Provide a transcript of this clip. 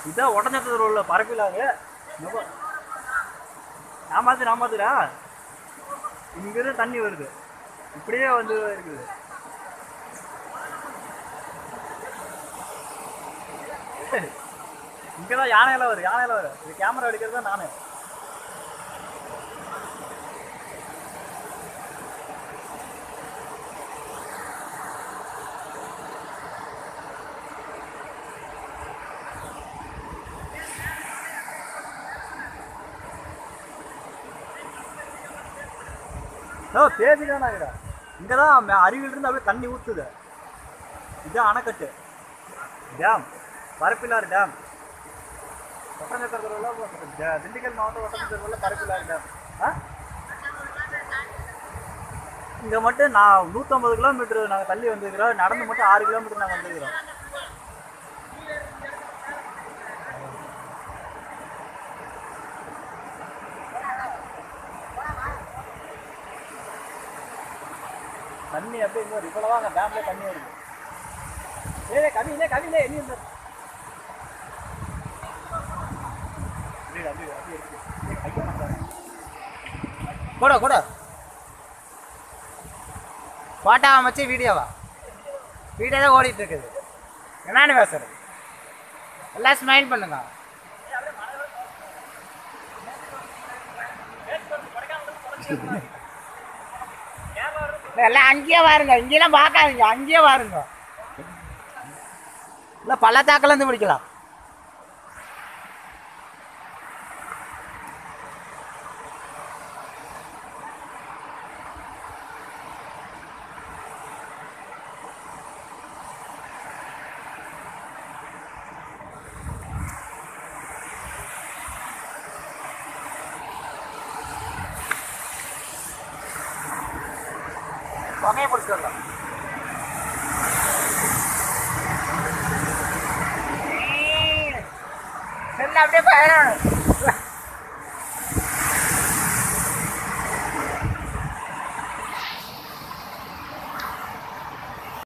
இதான் உடஞ்சத்துல உள்ள பரப்பிலாங்க ஏமாத்து ஏமாத்துடா இங்கிருந்து தண்ணி வருது இப்படியே வந்து இருக்குது இங்கதான் யானையில வரும் யானையில வரும் இது கேமரா எடுக்கிறது தான் நானு ஓ பேசிட்டானா இங்க இங்கதான் அருவிலிருந்து அப்படியே தண்ணி ஊத்துது இதுதான் அணைக்கட்டு டேம் பரப்பிலாறு டேம் ஒட்டஞ்சத்திரத்தில் திண்டுக்கல் மாவட்டம் ஒட்டஞ்சத்திரத்தில் பரப்பிலாறு டேம் ஆ இங்கே மட்டும் நான் நூற்றம்பது கிலோமீட்டர் நாங்கள் தள்ளி வந்துருக்கிறோம் நடந்து மட்டும் ஆறு கிலோமீட்டர் நாங்கள் வந்துருக்கிறோம் தண்ணி அப்படியே இன்னொரு இவ்வளோ அங்கே டேம்ல தண்ணி வருது ஏ கவியிலே கவியிலே என்ன இந்த அப்படியே, அப்படியே, அப்படியே இருக்கு. ஏய், கையை மாத்தாத. கூட கூட போட்டோவா மச்சி வீடியோவா வீடியோ தான் ஓடிட்டு இருக்குது என்னன்னு பேசுறது எல்லாம் ஸ்மைல் பண்ணுங்க எல்லாம் அங்கேயே வாருங்க இங்கெல்லாம் பார்க்காதீங்க அங்கேயே வாருங்க இல்லை பள்ளத்தாக்குல இருந்து பிடிக்கலாம் புகையை பிடிச்சிட்டு வந்தோம் செல்ல அப்படியே பயணம்